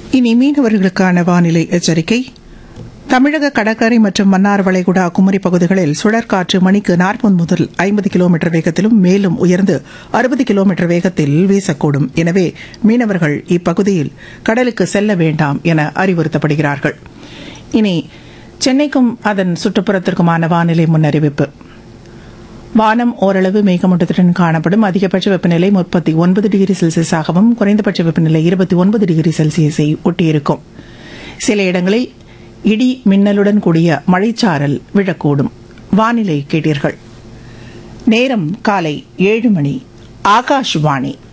இனி மீனவர்களுக்கான வானிலை எச்சரிக்கை தமிழக கடற்கரை மற்றும் மன்னார் வளைகுடா குமரி பகுதிகளில் சுழற்காற்று மணிக்கு நாற்பது முதல் ஐம்பது கிலோமீட்டர் வேகத்திலும் மேலும் உயர்ந்து அறுபது கிலோமீட்டர் வேகத்தில் வீசக்கூடும் எனவே மீனவர்கள் இப்பகுதியில் கடலுக்கு செல்ல வேண்டாம் என அறிவுறுத்தப்படுகிறார்கள் இனி சென்னைக்கும் அதன் சுற்றுப்புறத்திற்குமான வானிலை முன்னறிவிப்பு வானம் ஓரளவு மேகமூட்டத்துடன் காணப்படும் அதிகபட்ச வெப்பநிலை முப்பத்தி ஒன்பது டிகிரி செல்சியஸாகவும் குறைந்தபட்ச வெப்பநிலை இருபத்தி ஒன்பது டிகிரி செல்சியஸை ஒட்டியிருக்கும் சில இடங்களில் இடி மின்னலுடன் கூடிய மழைச்சாரல் விழக்கூடும் வானிலை கேட்டீர்கள் நேரம் காலை ஏழு மணி ஆகாஷ்வாணி